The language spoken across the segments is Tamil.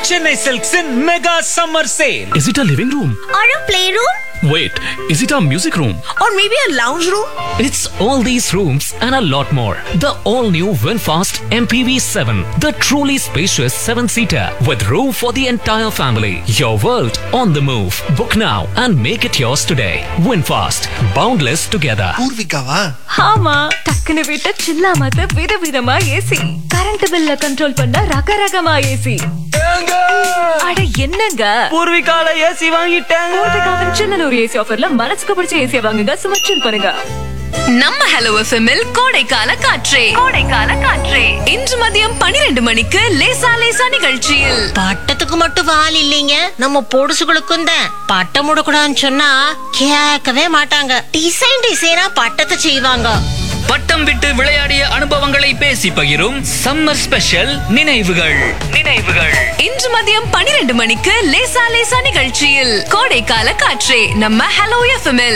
Chennai Silks in Mega Summer Sale. Is it a living room? Or a playroom? Wait, is it a music room? Or maybe a lounge room? It's all these rooms and a lot more. The all new Winfast MPV 7, the truly spacious 7 seater with room for the entire family. Your world on the move. Book now and make it yours today. Winfast, boundless together. பூர்விகாவா ஆமா டக்குனு விட்ட சில்லாமத்த விதவிதமா ஏசி கரண்ட் பில்ல கண்ட்ரோல் பண்ண ரகரகமா ஏசி அட என்னங்க பூர்விகால ஏசி வாங்கிட்டேன் பூர்விகாவின் சின்னனூர் ஏசி ஆஃபர்ல மனசுக்கு பிடிச்ச ஏசியை வாங்குங்க சும்மா சில் பண்ணுங்க நம்ம ஹலோ எஃப்எம்மில் கோடைக்கால காற்றே கோடைக்கால காற்றே இன்று மதியம் பனிரெண்டு மணிக்கு லேசா லேசா நிகழ்ச்சியில் பட்டத்துக்கு மட்டும் வால் இல்லைங்க நம்ம பொடுசுகளுக்கும் தான் பட்டம் முடக்கூடாதுன்னு சொன்னா கேட்கவே மாட்டாங்க டிசைன் டிசைனா பட்டத்தை செய்வாங்க பட்டம் விட்டு விளையாடிய அனுபவங்களை பேசி பகிரும் சம்மர் ஸ்பெஷல் நினைவுகள் நினைவுகள் இன்று மதியம் பனிரெண்டு மணிக்கு லேசா லேசா நிகழ்ச்சியில் கோடைக்கால காற்றே நம்ம ஹலோ எஃப்எம்மில்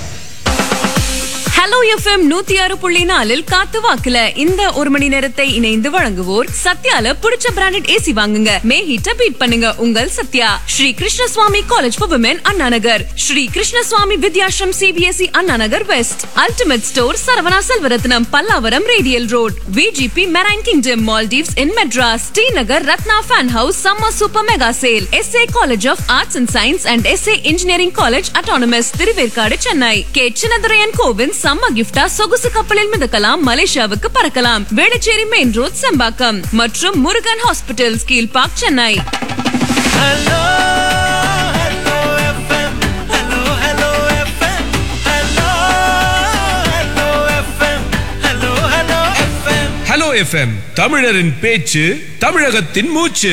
ஹலோ எஃப்எம் நூத்தி ஆறு புள்ளி நாலில் காத்து வாக்குல இந்த ஒரு மணி நேரத்தை இணைந்து வழங்குவோர் சத்யால பிடிச்ச பிராண்டட் ஏசி வாங்குங்க மே ஹீட்ட பீட் பண்ணுங்க உங்கள் Sathya Sri Krishnaswamy college for women Anna Nagar Sri Krishnaswamy Vidyashram CBSE Anna Nagar west ultimate store Saravana Selvarathnam Pallavaram radial road VGP marine kingdom Maldives in Madras Srinagar Ratna fan house summer super mega sale SA college of arts and science and SA engineering college autonomous Thiruverkadu Chennai K Chinnadurayan கோவின் சம்ம கிஃப்டா சொகுசு கப்பலில் மிதக்கலாம் மலேசியாவுக்கு பறக்கலாம் வேளச்சேரி மெயின் ரோட் செம்பாக்கம் மற்றும் முருகன் ஹாஸ்பிட்டல் கீழ் பார்க் சென்னை ஹலோ எஃப்எம் தமிழரின் பேச்சு தமிழகத்தின் மூச்சு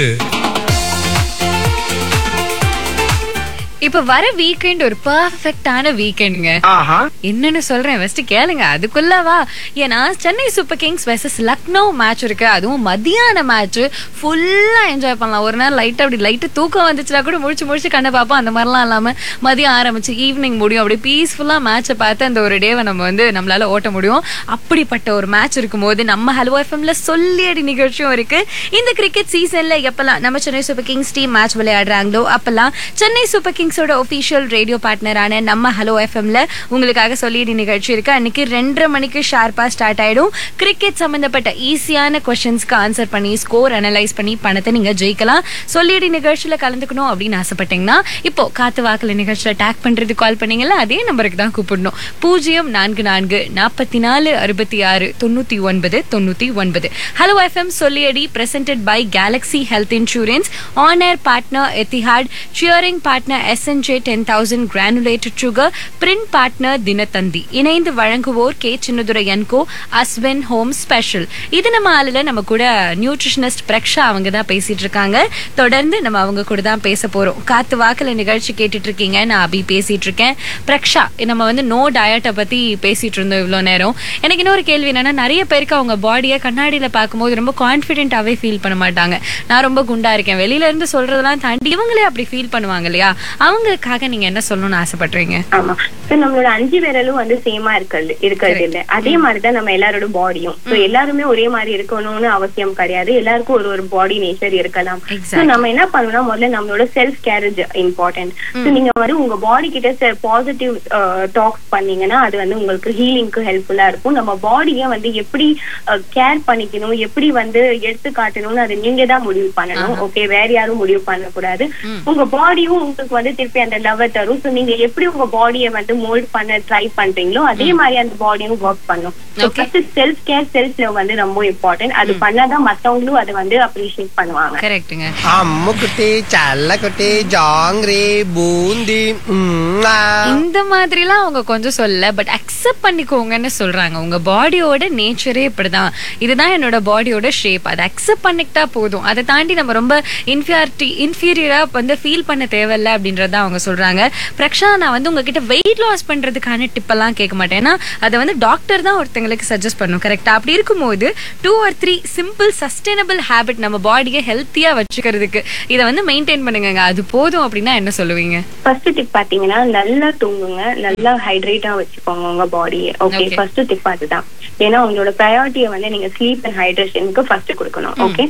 இப்ப வர வீக்கெண்ட் ஒரு பர்ஃபெக்டான வீக்கெண்டுங்க என்னன்னு சொல்றேன் ஃபர்ஸ்ட் கேளுங்க அதுக்குள்ளவா ஏன்னா Chennai super kings versus Lucknow match இருக்கு அதுவும் மதியான மேட்ச் ஃபுல்லா என்ஜாய் பண்ணலாம் ஒரு நேரம் லைட்டா அப்படி லைட்டு தூக்கம் வந்துச்சுன்னா கூட முடிச்சு முடிச்சு கண்ணை பார்ப்போம் அந்த மாதிரிலாம் இல்லாம மதியம் ஆரம்பிச்சு ஈவினிங் முடியும் அப்படி பீஸ்ஃபுல்லா மேட்சை பார்த்து அந்த ஒரு டேவை நம்ம வந்து நம்மளால ஓட்ட முடியும் அப்படிப்பட்ட ஒரு மேட்ச் இருக்கும்போது நம்ம ஹலோ எஃப்எம்ல சொல்லியடி நிகழ்ச்சியும் இருக்கு இந்த கிரிக்கெட் சீசன்ல எப்பெல்லாம் நம்ம Chennai super kings team match விளையாடுறாங்களோ அப்பெல்லாம் சென்னை சூப்பர் கிங்ஸோட ஒபிஷியல் ரேடியோ பார்ட்னரான நம்ம ஹலோ எஃப்எம்ல உங்களுக்காக சொல்லியடி நிகழ்ச்சி இருக்கு அன்னைக்கு ரெண்டரை மணிக்கு ஷார்ப்பா ஸ்டார்ட் ஆயிடும் கிரிக்கெட் சம்பந்தப்பட்ட ஈஸியான கொஸ்டின்ஸ்க்கு ஆன்சர் பண்ணி ஸ்கோர் அனலைஸ் பண்ணி பணத்தை நீங்க ஜெயிக்கலாம் சொல்லியடி நிகழ்ச்சியில கலந்துக்கணும் அப்படின்னு ஆசைப்பட்டீங்கன்னா இப்போ காத்து வாக்குல நிகழ்ச்சியில டேக் பண்றது கால் பண்ணீங்கல்ல அதே நம்பருக்கு தான் கூப்பிடணும் பூஜ்ஜியம் நான்கு நான்கு நாற்பத்தி நாலு அறுபத்தி ஆறு தொண்ணூத்தி ஒன்பது தொண்ணூத்தி ஒன்பது hello FM Solliyadi presented by Galaxy health insurance on air partner Etihad cheering partner SNJ ten thousand granulated sugar print partner Dinathanthi இணைந்து வழங்குவோர் கே சின்னதுரை என்கோ அஸ்வென் ஹோம் ஸ்பெஷல் இது நம்ம ஆளுல நம்ம கூட நியூட்ரிஷனிஸ்ட் பிரக்ஷா அவங்க தான் பேசிட்டு இருக்காங்க தொடர்ந்து நம்ம அவங்க கூட தான் பேச போறோம் காத்து வாக்குல நிகழ்ச்சி கேட்டுட்டு இருக்கீங்க நான் அபி பேசிட்டு இருக்கேன் பிரக்ஷா நம்ம வந்து நோ டயட்டை பத்தி பேசிட்டு இருந்தோம் இவ்வளோ நேரம் எனக்கு இன்னொரு கேள்வி என்னன்னா நிறைய பேருக்கு அவங்க பாடியை கண்ணாடியில பார்க்கும்போது ரொம்ப கான்ஃபிடென்ட்டாவே ஃபீல் பண்ண மாட்டாங்க நான் ரொம்ப குண்டா இருக்கேன் வெளியில இருந்து சொல்றதெல்லாம் தாண்டி இவங்களே அப்படி ஃபீல் பண்ணுவாங்க இல்லையா அவங்களுக்காக நீங்க என்ன சொல்லணும்னு ஆசைப்படுறீங்க ஆமா சோ நம்மளோட அஞ்சு விரலும் வந்து சேமா இருக்கிறது இருக்கிறது இல்ல அதே மாதிரிதான் நம்ம எல்லாரோட பாடியும் சோ எல்லாருமே ஒரே மாதிரி இருக்கணும்னு அவசியம் கிடையாது எல்லாருக்கும் ஒரு ஒரு பாடி நேச்சர் இருக்கலாம் சோ நம்ம என்ன பண்ணணும்னா முதல்ல நம்மளோட செல்ஃப் கேரேஜ் இம்பார்ட்டன்ட் சோ நீங்க வந்து உங்க பாடி கிட்ட பாசிட்டிவ் டாக்ஸ் பண்ணீங்கன்னா அது வந்து உங்களுக்கு ஹீலிங்க்கு ஹெல்ப்ஃபுல்லா இருக்கும் நம்ம பாடியை வந்து எப்படி கேர் பண்ணிக்கணும் எப்படி வந்து எடுத்து காட்டணும்னு அது நீங்க தான் முடிவு பண்ணணும் ஓகே வேற யாரும் முடிவு பண்ணக்கூடாது உங்க பாடியும் உங்களுக்கு வந்து திருப்பி அந்த லவ் தரும் சோ நீங்க எப்படி உங்க பாடியை வந்து மோல்ட் பண்ண ட்ரை பண்றீங்களோ அதே மாதிரி அந்த பாடியும் ஒர்க் பண்ணும் first self care self love வந்து ரொம்ப இம்பார்ட்டன்ட் அது பண்ணாதான் மத்தவங்களும் அதை வந்து அப்ரிஷியேட் பண்ணுவாங்க கரெக்ட்டுங்க அம்முக்குட்டி சல்லக்குட்டி ஜாங்கிரி பூந்தி ம்ம், ஆ. இந்த மாதிரிலாம் அவங்க கொஞ்சம் சொல்ல பட் அக்செப்ட் பண்ணிக்கோங்கன்னு சொல்றாங்க உங்க பாடியோட நேச்சரே இப்படிதான் இதுதான் என்னோட பாடியோட ஷேப் அதை அக்செப்ட் பண்ணிக்கிட்டா போதும் அதை தாண்டி நம்ம ரொம்ப இன்ஃபியாரிட்டி இன்ஃபீரியரா வந்து ஃபீல் பண்ண தேவையில்ல அப்படின்றத அவங்க சொல்றாங்க பிரக்ஷா நான் வந்து உங்ககிட்ட வெயிட் லாஸ் பண்றதுக்கான டிப் எல்லாம் கேட்க மாட்டேன் ஏன்னா அதை வந்து டாக்டர் தான் ஒருத்தங்களுக்கு சஜஸ்ட் பண்ணும் கரெக்டா அப்படி இருக்கும்போது two or three simple sustainable habit நம்ம பாடியை ஹெல்த்தியா வச்சுக்கிறதுக்கு இதை வந்து மெயின்டைன் பண்ணுங்க அது போதும் அப்படின்னா என்ன சொல்லுவீங்க ஃபர்ஸ்ட் டிப் பாத்தீங்கன்னா நல்லா தூங்குங்க நல்லா ஹைட்ரேட்டா வச்சுக்கோங்க உங்க பாடியை ஓகே Okay. ஃபர்ஸ்ட் டிப் அதுதான் ஏன்னா உங்களோட ப்ரையாரிட்டியை வந்து நீங்க ஸ்லீப் அண்ட் ஹைட்ரேஷனுக்கு ஃபர்ஸ்ட் கொடுக்கணும் ஓகே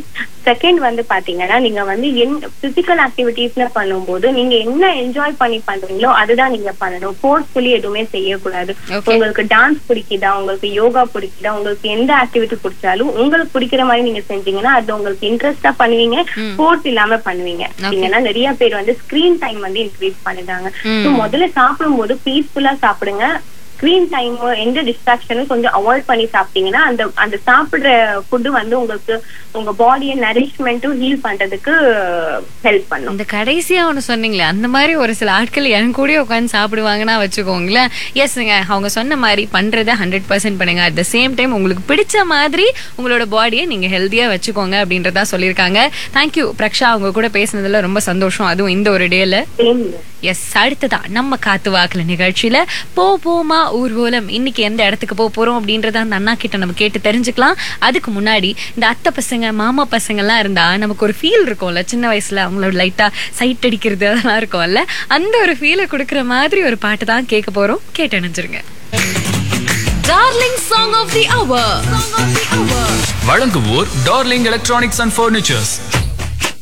செகண்ட் வந்து பாத்தீங்கன்னா நீங்க வந்து பிசிக்கல் ஆக்டிவிட்டிஸ்ல பண்ணும்போது நீங்க என்ன என்ஜாய் பண்ணி பண்றீங்களோ அதுதான் நீங்க பண்ணணும் ஃபோர்ஸ்ஃபுல்லி எதுவுமே செய்யக்கூடாது Okay. உங்களுக்கு டான்ஸ் பிடிக்குதா உங்களுக்கு யோகா பிடிக்குதா உங்களுக்கு எந்த ஆக்டிவிட்டி பிடிச்சாலும் உங்களுக்கு பிடிக்கிற மாதிரி நீங்க செஞ்சீங்கன்னா அது உங்களுக்கு இன்ட்ரெஸ்டா பண்ணுவீங்க ஃபோர்ஸ் இல்லாம பண்ணுவீங்க ஏன்னா நிறைய பேர் வந்து ஸ்கிரீன் டைம் வந்து இன்க்ரீஸ் பண்ணுறாங்க So, முதல்ல சாப்பிடும்போது பீஸ்ஃபுல்லா சாப்பிடுங்க ஸ்கிரீன் டைம் எந்த டிஸ்ட்ராக்ஷனும் கொஞ்சம் அவாய்ட் பண்ணி சாப்பிட்டீங்கன்னா அந்த அந்த சாப்பிடுற ஃபுட்டு வந்து உங்களுக்கு உங்க பாடியை நரிஷ்மெண்ட்டும் ஹீல் பண்றதுக்கு ஹெல்ப் பண்ணும் இந்த கடைசியா ஒண்ணு சொன்னீங்களே அந்த மாதிரி ஒரு சில ஆட்கள் என் கூட உட்காந்து சாப்பிடுவாங்கன்னா வச்சுக்கோங்களேன் எஸ்ங்க அவங்க சொன்ன மாதிரி பண்றத ஹண்ட்ரட் பர்சன்ட் பண்ணுங்க அட் த சேம் டைம் உங்களுக்கு பிடிச்ச மாதிரி உங்களோட பாடியை நீங்க ஹெல்த்தியா வச்சுக்கோங்க அப்படின்றதா சொல்லியிருக்காங்க தேங்க்யூ பிரக்ஷா அவங்க கூட பேசுனதுல ரொம்ப சந்தோஷம் அதுவும் இந்த ஒரு டேல எஸ் அடுத்ததா நம்ம காத்து வாக்குல நிகழ்ச்சியில போ போமா ஊர்வலம் இன்னைக்கு எந்த இடத்துக்கு போக போறோம் அப்படின்றத அந்த அண்ணா கிட்ட நம்ம கேட்டு தெரிஞ்சுக்கலாம் அதுக்கு முன்னாடி இந்த அத்தை பசங்க மாமா பசங்க எல்லாம் இருந்தா நமக்கு ஒரு ஃபீல் இருக்கும்ல சின்ன வயசுல அவங்களோட லைட்டா சைட் அடிக்கிறது அதெல்லாம் இருக்கும்ல அந்த ஒரு ஃபீலை கொடுக்குற மாதிரி ஒரு பாட்டு தான் கேட்க போறோம் கேட்டு அணிஞ்சிருங்க darling song of the hour வழங்குவோர் டார்லிங் எலக்ட்ரானிக்ஸ் அண்ட் ஃபர்னிச்சர்ஸ்